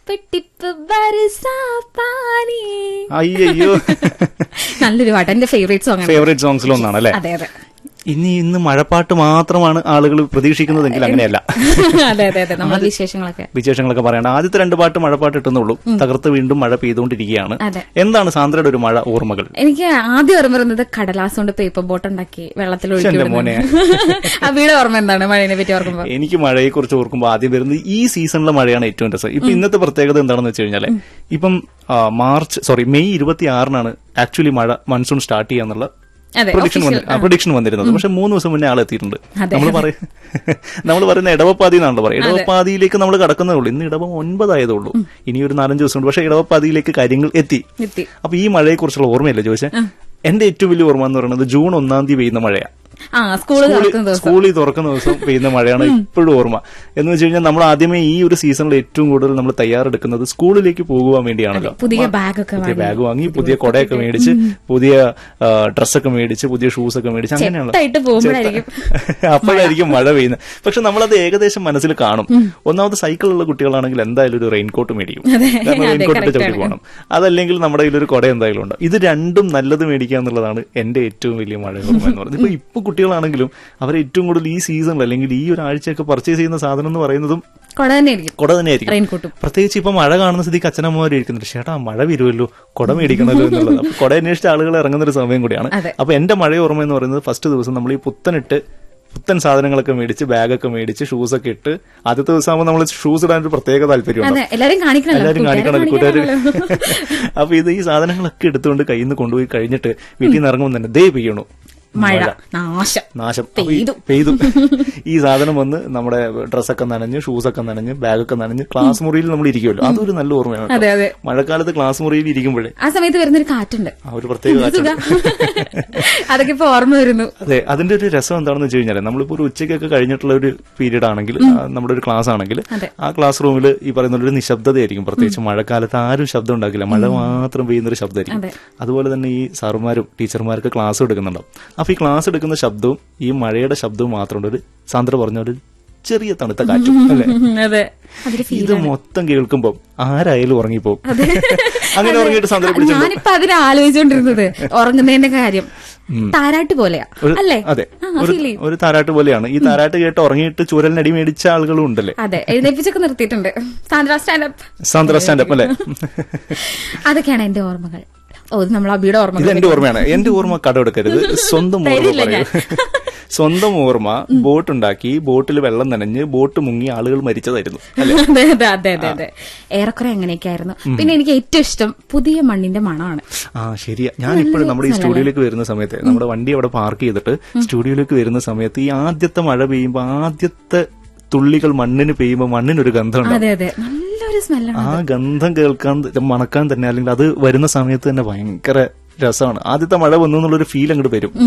Tip ബർസാ പാനി അയ്യോ നല്ലൊരു പാട്ട് എന്റെ ഫേവറേറ്റ് സോങ് ഫേവറേറ്റ് സോങ്സിൽ ഒന്നാണ് അല്ലെ അതെ അതെ ഇനി ഇന്ന് മഴപ്പാട്ട് മാത്രമാണ് ആളുകൾ പ്രതീക്ഷിക്കുന്നതെങ്കിൽ അങ്ങനെയല്ല അതെ അതെ അതെ നമ്മുടെ വിശേഷങ്ങളൊക്കെ വിശേഷങ്ങളൊക്കെ പറയണ്ട ആദ്യത്തെ രണ്ട് പാട്ട് മഴപ്പാട്ട് ഇട്ടുന്നുള്ളൂ തകർത്ത് വീണ്ടും മഴ പെയ്തുകൊണ്ടിരിക്കുകയാണ് അതെ. എന്താണ് സാന്ദ്രയുടെ ഒരു മഴ ഓർമ്മകൾ എനിക്ക് ആദ്യം ഓർമ്മ വരുന്നത് കടലാസ് കൊണ്ട് പേപ്പർ ബോട്ട് ഉണ്ടാക്കി വെള്ളത്തിൽ ഒഴുക്കി എന്റെ വിടുന്നത്. മോനെ. അബിയുടെ ഓർമ്മ എന്താണ് മഴയെ പറ്റി ഓർക്കുമ്പോ എനിക്ക് മഴയെ കുറിച്ച് ഓർക്കുമ്പോൾ ആദ്യം വരുന്നത് ഈ സീസണിലെ മഴയാണ് ഏറ്റവും രസം ഇപ്പൊ ഇന്നത്തെ പ്രത്യേകത എന്താണെന്ന് വെച്ച് കഴിഞ്ഞാല് ഇപ്പം ആ, മാർച്ച് സോറി മെയ് ഇരുപത്തി ആറിനാണ് ആക്ച്വലി മഴ മൺസൂൺ സ്റ്റാർട്ട് ചെയ്യാന്നുള്ള അതെ പ്രൊഡിക്ഷൻ official. പ്രൊഡിക്ഷൻ വന്നിരുന്നത് പക്ഷെ മൂന്ന് ദിവസം മുന്നേ ആൾ എത്തിയിട്ടുണ്ട് അതെ, നമ്മൾ പറയും നമ്മൾ പറയുന്ന ഇടവപ്പാതി എന്നാണല്ലോ പറയുക ഇടവപ്പാതിയിലേക്ക് നമ്മൾ കടക്കുന്നേ ഉള്ളൂ ഇന്ന് ഇടവം ഒൻപതായതേ ഉള്ളൂ ഇനി ഒരു നാലഞ്ച് ദിവസം ഉണ്ട് പക്ഷെ ഇടവപ്പാതിയിലേക്ക് കാര്യങ്ങൾ എത്തി എത്തി അപ്പൊ ഈ മഴയെ കുറിച്ചുള്ള ഓർമ്മയല്ലേ ചോദിച്ചേ എന്റെ ഏറ്റവും വലിയ ഓർമ്മ എന്ന് പറയുന്നത് ജൂൺ ഒന്നാം തീയതി പെയ്യുന്ന മഴയാണ് ആ സ്കൂള് തുറക്കുന്ന ദിവസം സ്കൂളിൽ തുറക്കുന്ന ദിവസം പെയ്യുന്ന മഴയാണ് ഇപ്പോഴും ഓർമ്മ എന്ന് വെച്ച് കഴിഞ്ഞാൽ നമ്മൾ ആദ്യമേ ഈ ഒരു സീസണിൽ ഏറ്റവും കൂടുതൽ നമ്മൾ തയ്യാറെടുക്കുന്നത് സ്കൂളിലേക്ക് പോകുവാൻ വേണ്ടിയാണല്ലോ പുതിയ ബാഗൊക്കെ പുതിയ ബാഗ് വാങ്ങി പുതിയ കൊടയൊക്കെ മേടിച്ച് പുതിയ ഡ്രസ്സൊക്കെ മേടിച്ച് പുതിയ ഷൂസ് ഒക്കെ മേടിച്ച് അങ്ങനെയാണ് ചെത്തായിട്ട് പോകുമ്പോഴായിരിക്കും അപ്പോഴായിരിക്കും മഴ പെയ്യുന്നത് പക്ഷെ നമ്മളത് ഏകദേശം മനസ്സിൽ കാണും ഒന്നാമത് സൈക്കിളുള്ള കുട്ടികളാണെങ്കിൽ എന്തായാലും ഒരു റെയിൻകോട്ട് മേടിക്കും അതെ, കാരണം അതെ, റെയിൻകോട്ട് ഇട്ട് correct ചവിട്ടി ആണ്. പോകണം അതല്ലെങ്കിൽ നമ്മുടെ കയ്യിലൊരു കുട എന്തായാലും ഉണ്ട് ഇത് രണ്ടും നല്ലത് മേടിക്കുക എന്നുള്ളതാണ് എന്റെ ഏറ്റവും വലിയ മഴ ഓർമ്മ എന്ന് പറയുന്നത് ഇപ്പൊ ഇപ്പൊ കുട്ടികളാണെങ്കിലും അവർ ഏറ്റവും കൂടുതൽ ഈ സീസണിൽ അല്ലെങ്കിൽ ഈ ഒരു ആഴ്ചയൊക്കെ പർച്ചേസ് ചെയ്യുന്ന സാധനം എന്ന് പറയുന്നതും കൊട തന്നെ ആയിരിക്കും കുട തന്നെയായിരിക്കും റെയിൻകോട്ടും പ്രത്യേകിച്ച് ഇപ്പൊ മഴ കാണുന്ന സ്ഥിതിക്ക് അച്ഛനമ്മമാർ ഇരിക്കുന്നുണ്ട് ചേട്ടാ മഴ വരുമല്ലോ കുട മേടിക്കണമല്ലോ എന്നുള്ളത് അപ്പൊ കുട അന്വേഷിച്ച ആളുകൾ ഇറങ്ങുന്ന ഒരു സമയം കൂടിയാണ് അതെ. അപ്പൊ എന്റെ മഴ ഓർമ്മ എന്ന് പറയുന്നത് ഫസ്റ്റ് ദിവസം നമ്മൾ ഈ പുത്തനിട്ട് പുത്തൻ സാധനങ്ങളൊക്കെ മേടിച്ച് ബാഗൊക്കെ മേടിച്ച് ഷൂസ് ഒക്കെ ഇട്ട് ആദ്യത്തെ ദിവസം ആകുമ്പോൾ നമ്മൾ ഷൂസ് ഇടാൻ ഒരു പ്രത്യേക താല്പര്യമുണ്ട് അതെ എല്ലാരും കാണിക്കണല്ലോ എല്ലാവരും കൂട്ടുകാരെ കാണിക്കണം കൂട്ടുകാർ കാണിക്കണമല്ലോ. അപ്പൊ ഇത് ഈ സാധനങ്ങളൊക്കെ എടുത്തുകൊണ്ട് കയ്യിൽ നിന്ന് കൊണ്ടുപോയി കഴിഞ്ഞിട്ട് വീട്ടിൽ നിന്ന് ഇറങ്ങുമ്പോൾ തന്നെ ദേ പെയ്യണു മഴ നാശം നാശം അപ്പൊ ഈ- പെയ്തു. പെയ്തു ഈ സാധനം വന്ന് നമ്മുടെ ഡ്രസ്സൊക്കെ നനഞ്ഞ് ഷൂസൊക്കെ നനഞ്ഞ് ബാഗൊക്കെ നനഞ്ഞ് ക്ലാസ് മുറിയിൽ നമ്മൾ ഇരിക്കുമല്ലോ അതൊരു നല്ല ഓർമ്മയാണ് കേട്ടോ. അതെ അതെ മഴക്കാലത്ത് ക്ലാസ് മുറിയിൽ ഇരിക്കുമ്പോഴേ ആ സമയത്ത് വരുന്നൊരു കാറ്റുണ്ട് ആ ഒരു പ്രത്യേക കാറ്റുണ്ട്. അതൊക്കെ ഇപ്പൊ ഓർമ്മ വരുന്നു അതെ അതിന്റെ ഒരു രസം എന്താണെന്ന് വെച്ച് കഴിഞ്ഞാൽ നമ്മളിപ്പോ ഒരു ഉച്ചയ്ക്കൊക്കെ കഴിഞ്ഞിട്ടുള്ള ഒരു പീരീഡ് ആണെങ്കിൽ ആ, നമ്മുടെ ഒരു ക്ലാസ് ആണെങ്കിൽ അതെ. ആ ക്ലാസ് റൂമിൽ ഈ പറയുന്ന പോലെ ഒരു നിശബ്ദതയായിരിക്കും പ്രത്യേകിച്ച് മഴക്കാലത്ത് ആരും ശബ്ദം ഉണ്ടാക്കില്ല മഴ മാത്രം പെയ്യുന്ന ഒരു ശബ്ദമായിരിക്കും അതെ. അതുപോലെ തന്നെ ഈ സാറുമാരും ടീച്ചർമാർക്ക് ക്ലാസ് എടുക്കുന്നുണ്ടാവും അപ്പൊ ഈ ക്ലാസ് എടുക്കുന്ന ശബ്ദവും ഈ മഴയുടെ ശബ്ദവും മാത്രമുണ്ട് ഒരു സാന്ദ്ര പറഞ്ഞ ഒരു ചെറിയ തണുത്ത കാറ്റും അല്ലെ അതെ അതൊരു ഫീൽ ഇത് മൊത്തം കേൾക്കുമ്പോൾ ആരായാലും ഉറങ്ങിപ്പോവും അങ്ങനെ ഉറങ്ങിയിട്ട് സാന്ദ്ര പിടിച്ചു ഞാനിപ്പോ അതിനെ ആലോചിച്ചോണ്ടിരുന്നത് ഉറങ്ങുന്നതിന്റെ കാര്യം താരാട്ട് പോലെയാ ഒരു- അല്ലേ അതെ ആ, ഒരു feel ചെയ്യും. ഒരു താരാട്ട് പോലെയാണ് ഈ താരാട്ട് കേട്ട് ഉറങ്ങിയിട്ട് ചൂരലിനടി മേടിച്ച ആളുകളും ഉണ്ടല്ലേ അതെ എഴുന്നേപ്പിച്ചൊക്കെ നിർത്തിയിട്ടുണ്ട് സാന്ദ്ര സ്റ്റാൻഡപ്പ് സാന്ദ്ര സ്റ്റാൻഡപ്പ് അല്ലേ അതൊക്കെയാണ് എന്റെ ഓർമ്മകൾ ഓ ഇത് നമ്മൾ അബിയുടെ ഇത് ഓർമ്മകൾ എന്റെ ഓർമ്മയാണ് എന്റെ ഓർമ്മ കടമെടുക്കരുത് സ്വന്തം ഓർമ്മ തരില്ല പറയൂ സ്വന്തം ഓർമ്മ ബോട്ട് ഉണ്ടാക്കി ബോട്ടിൽ വെള്ളം നനഞ്ഞ് ബോട്ട് മുങ്ങി ആളുകൾ മരിച്ചതായിരുന്നു അതെ അതെ അതെ അതെ അതെ ഏറെക്കുറെ അങ്ങനെയൊക്കെ ആയിരുന്നു പിന്നെ എനിക്ക് ഏറ്റവും ഇഷ്ടം പുതിയ മണ്ണിന്റെ മണമാണ് ആ ശരിയാ ഞാൻ ഇപ്പോഴും നമ്മുടെ ഈ സ്റ്റുഡിയോയിലേക്ക് വരുന്ന സമയത്ത് നമ്മുടെ വണ്ടി അവിടെ പാർക്ക് ചെയ്തിട്ട് സ്റ്റുഡിയോയിലേക്ക് വരുന്ന സമയത്ത് ഈ ആദ്യത്തെ മഴ പെയ്യുമ്പോൾ ആദ്യത്തെ തുള്ളികൾ മണ്ണിന് പെയ്യുമ്പോൾ മണ്ണിനൊരു ഗന്ധമുണ്ട് അതെ അതെ നല്ലൊരു സ്മെല്ലാണ് ആ ഗന്ധം കേൾക്കാൻ മണക്കാൻ തന്നെ അല്ലെങ്കിൽ അത് വരുന്ന സമയത്ത് തന്നെ ഭയങ്കര രസമാണ് ആദ്യത്തെ മഴ വന്നു എന്നുള്ളൊരു ഫീൽ അങ്ങോട്ട് വരും